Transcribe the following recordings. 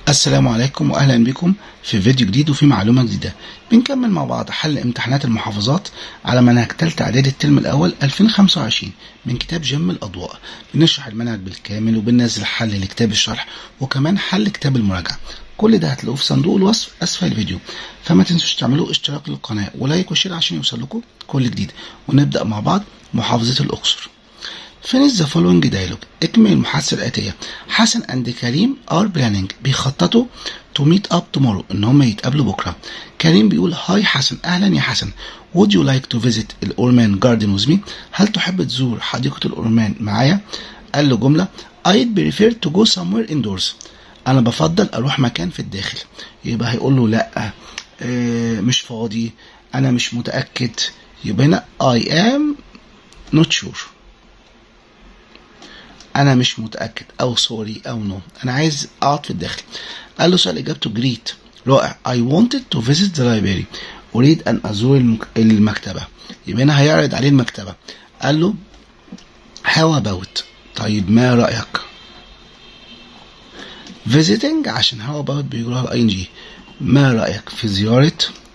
السلام عليكم واهلا بكم في فيديو جديد وفي معلومه جديده بنكمل مع بعض حل امتحانات المحافظات على منهج تالتة اعدادي الترم الاول 2025 من كتاب جم الاضواء بنشرح المنهج بالكامل وبننزل حل لكتاب الشرح وكمان حل كتاب المراجعه كل ده هتلاقوه في صندوق الوصف اسفل الفيديو فما تنسوش تعملوا اشتراك للقناه ولايك وشير عشان يوصلكم كل جديد ونبدا مع بعض محافظه الاقصر Finish the following dialogue. اكمل المحادثة الآتية. حسن and كريم are planning بيخططوا to meet up tomorrow إن هم يتقابلوا بكرة. كريم بيقول هاي حسن أهلا يا حسن. Would you like to visit الأورمان garden with me؟ هل تحب تزور حديقة الأورمان معايا؟ قال له جملة I'd prefer to go somewhere indoors. أنا بفضل أروح مكان في الداخل. يبقى هيقول له لأ آه مش فاضي أنا مش متأكد. يبقى هنا I am not sure. انا مش متاكد او سوري او نو انا عايز اقعد في الداخل قال له سؤال اجابته جريت رائع I wanted to visit the library اريد ان ازور المك... المكتبه يبقى هنا هيعرض عليه المكتبه قال له how about طيب ما رايك visiting عشان how about بيقولها الاي ان جي ما رايك في زياره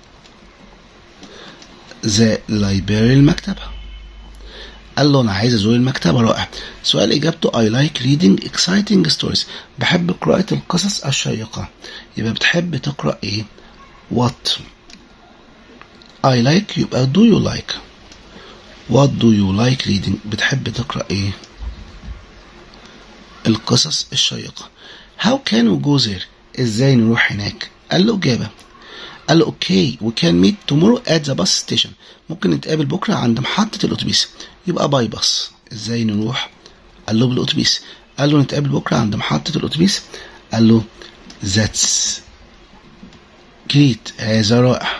the library المكتبه قال له انا عايز ازور المكتبه رائع سؤال اجابته I like reading exciting stories بحب قراءة القصص الشيقة يبقى بتحب تقرأ ايه what I like يبقى do you like what do you like reading بتحب تقرأ ايه القصص الشيقة how can we go there ازاي نروح هناك قال له اجابة قال له اوكي we can meet tomorrow at the bus station ممكن نتقابل بكرة عند محطة الأتوبيس يبقى باي باص ازاي نروح قال له بالأتوبيس قال له نتقابل بكرة عند محطة الأتوبيس قال له that's great هذا رائع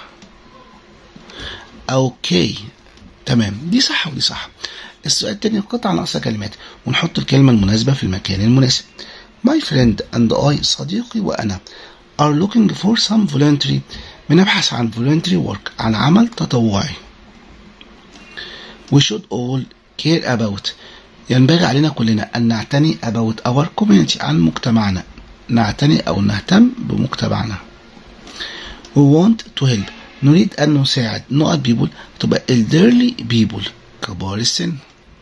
اوكي تمام دي صح ودي صح السؤال التاني قطع ناقصة كلمات ونحط الكلمة المناسبة في المكان المناسب My friend and I صديقي وأنا are looking for some voluntary بنبحث عن voluntary work عن عمل تطوعي we should all care about ينبغي علينا كلنا أن نعتني about our community عن مجتمعنا نعتني أو نهتم بمجتمعنا we want to help نريد أن نساعد نقط people تبقى elderly people كبار السن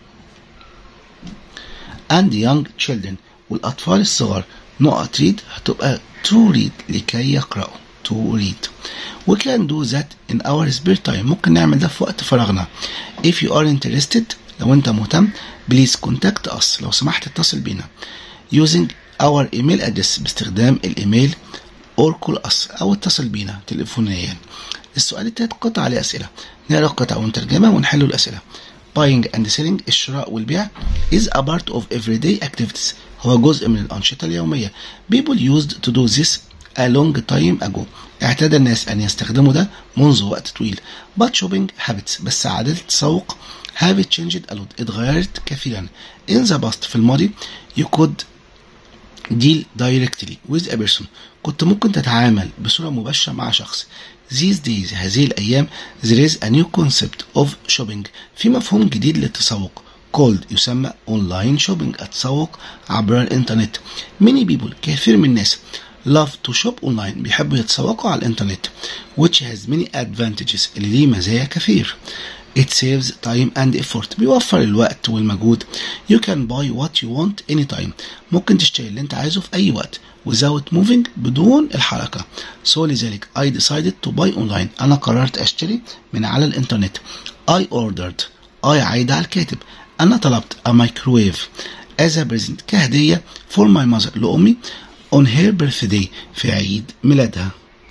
and young children والأطفال الصغار نقط read هتبقى to read لكي يقرأوا to read we can do that in our spare time ممكن نعمل ده في وقت فراغنا if you are interested لو انت مهتم please contact us لو سمحت اتصل بينا using our email address باستخدام الايميل or call us او اتصل بينا تليفونيا السؤال التالت قطع عليه اسئله نقرا القطع ونترجمها ونحل الاسئله buying and selling الشراء والبيع is a part of everyday activities هو جزء من الأنشطة اليومية people used to do this a long time ago اعتاد الناس أن يستخدموا ده منذ وقت طويل but shopping habits بس عادات التسوق have changed a lot اتغيرت كثيرا in the past في الماضي you could deal directly with a person كنت ممكن تتعامل بصورة مباشرة مع شخص these days هذه الأيام there is a new concept of shopping في مفهوم جديد للتسوق called يسمى online shopping التسوق عبر الإنترنت many people كثير من الناس love to shop online بيحبوا يتسوقوا على الإنترنت which has many advantages اللي ليه مزايا كثير It saves time and effort بيوفر الوقت والمجهود You can buy what you want anytime ممكن تشتري اللي انت عايزه في أي وقت without moving بدون الحركة so لذلك I decided to buy online أنا قررت أشتري من على الإنترنت I ordered I عايدة على الكاتب أنا طلبت a microwave as a present كهدية for my mother لأمي on her birthday في عيد ميلادها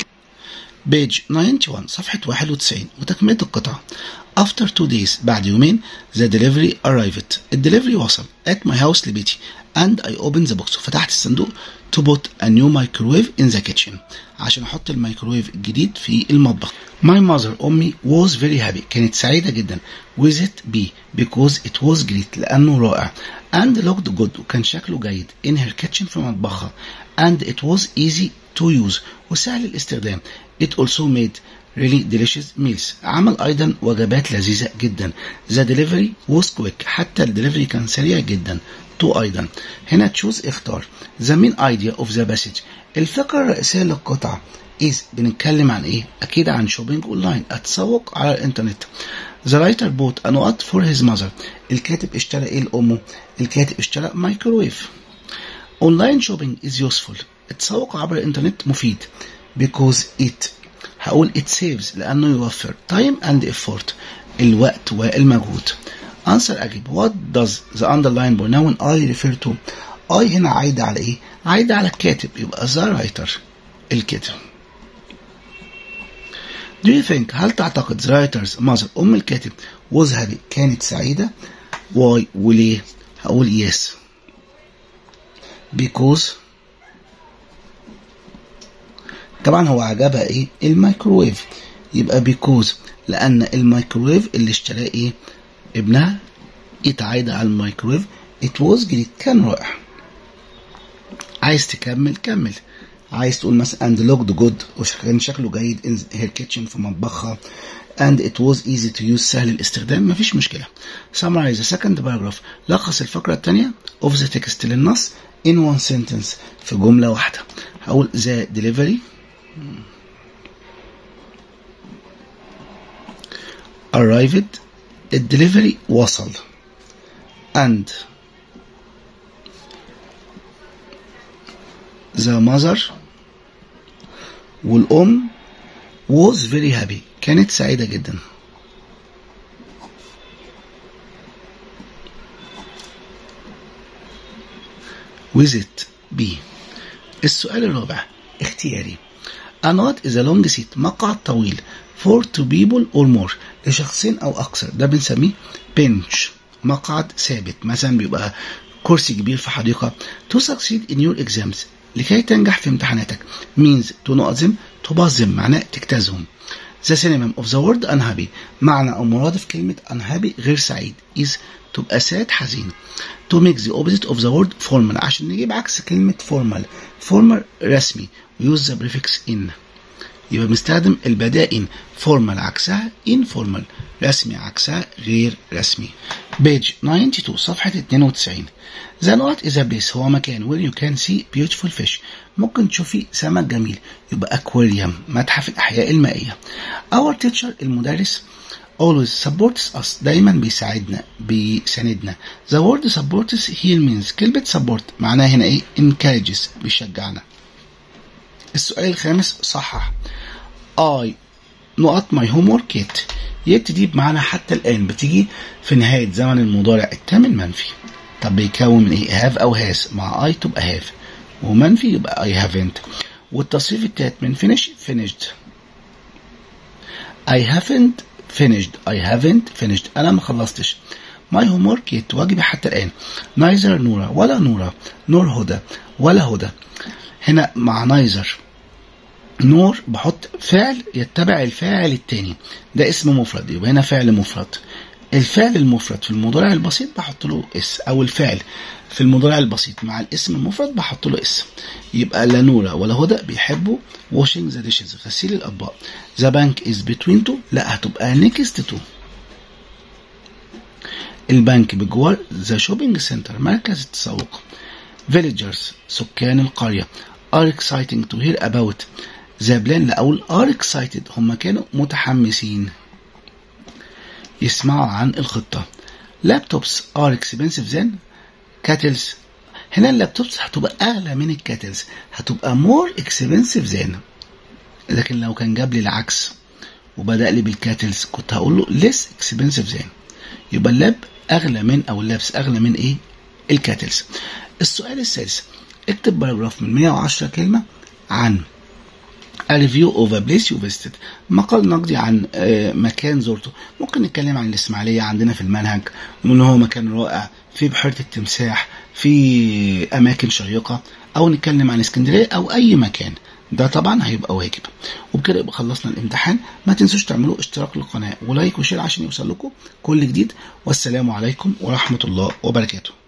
page 91 صفحة 91 وتكملة القطعة after two days بعد يومين the delivery arrived الدليفري وصل at my house لبيتي and I opened the box وفتحت الصندوق to put a new microwave in the kitchen عشان احط الميكروويف الجديد في المطبخ my mother امي was very happy كانت سعيدة جدا with it be because it was great لانه رائع and looked good وكان شكله جيد in her kitchen في مطبخها and it was easy to use وسهل الاستخدام it also made really delicious meals عمل أيضا وجبات لذيذة جدا the delivery was quick حتى الدليفري كان سريع جدا 2 أيضا هنا تشوز اختار the main idea of the passage الفكرة الرئيسية للقطعة is بنتكلم عن ايه؟ أكيد عن شوبينج أونلاين التسوق على الإنترنت The writer bought a note for his mother الكاتب اشترى ايه لأمه؟ الكاتب اشترى مايكروويف Online shopping is useful التسوق عبر الإنترنت مفيد because it هقول it saves لأنه يوفر time and effort الوقت والمجهود answer أجيب what does the underline pronoun I refer to I هنا عايدة على إيه؟ عايدة على الكاتب يبقى the writer الكاتب Do you think هل تعتقد the writer's mother أم الكاتب was happy كانت سعيدة؟ why وليه؟ هقول yes because طبعا هو عجبها ايه الميكروويف يبقى بيكوز لان الميكروويف اللي اشتراه ايه ابنها اتعايد على الميكروويف ات واز جديد كان رائع عايز تكمل كمل عايز تقول مثلا and looked good وكان شكله جيد in her kitchen في مطبخها and it was easy to use سهل الاستخدام مفيش مشكلة summarize the second paragraph لخص الفقرة الثانية of the text للنص in one sentence في جملة واحدة هقول the delivery arrived الدليفري وصل and the mother والأم was very happy كانت سعيدة جدا with it B السؤال الرابع اختياري A knot is a long seat مقعد طويل for two people or more لشخصين أو أكثر ده بنسميه bench مقعد ثابت مثلا بيبقى كرسي كبير في حديقة to succeed in your exams لكي تنجح في امتحاناتك means to نقزم تبظم معناه تجتازهم the synonym of the word unhappy معنى أو مرادف كلمة unhappy غير سعيد is تبقى sad حزين to make the opposite of the word formal عشان نجيب عكس كلمة formal formal رسمي use the prefix in يبقى بنستخدم البداء in formal عكسها informal رسمي عكسها غير رسمي page 92 صفحة 92 The note is a place هو مكان where you can see beautiful fish ممكن تشوفي سمك جميل يبقى aquarium متحف الأحياء المائية Our teacher المدرس always supports us دايما بيساعدنا بيساندنا the word supports here means كلمة support معناها هنا ايه encourages بيشجعنا السؤال الخامس صحح I نقط my homework yet yet دي بمعنى حتى الآن بتيجي في نهاية زمن المضارع التام المنفي طب بيكون من ايه have أو has مع I تبقى have ومنفي يبقى I haven't والتصريف التالت من finish finished I haven't finished I haven't finished أنا ما خلصتش my homework yet واجبي حتى الآن neither نورا ولا نورا نور هدى ولا هدى هنا مع neither نور بحط فعل يتبع الفاعل التاني ده اسم مفرد يبقى هنا فعل مفرد الفعل المفرد في المضارع البسيط بحط له اس او الفعل في المضارع البسيط مع الاسم المفرد بحط له اس يبقى لا نورا ولا هدى بيحبوا washing the dishes غسيل الاطباق the bank is between two لا هتبقى next to البنك بجوار ذا شوبينج سنتر مركز التسوق villagers سكان القرية are exciting to hear about the plan لا أقول are excited هم كانوا متحمسين يسمعوا عن الخطة laptops are expensive than kettles هنا اللابتوبس هتبقى أغلى من الكاتلز هتبقى more expensive than لكن لو كان جاب لي العكس وبدأ لي بالكاتلز كنت هقول له less expensive than يبقى اللاب أغلى من أو اللبس أغلى من إيه؟ الكاتلز السؤال السادس اكتب باراجراف من 110 كلمة عن A review of a place you visited مقال نقدي عن مكان زرته ممكن نتكلم عن الإسماعيلية عندنا في المنهج وإن هو مكان رائع في بحيرة التمساح في أماكن شيقة أو نتكلم عن اسكندرية أو أي مكان ده طبعا هيبقى واجب وبكده يبقى خلصنا الامتحان ما تنسوش تعملوا اشتراك للقناة ولايك وشير عشان يوصل لكم كل جديد والسلام عليكم ورحمة الله وبركاته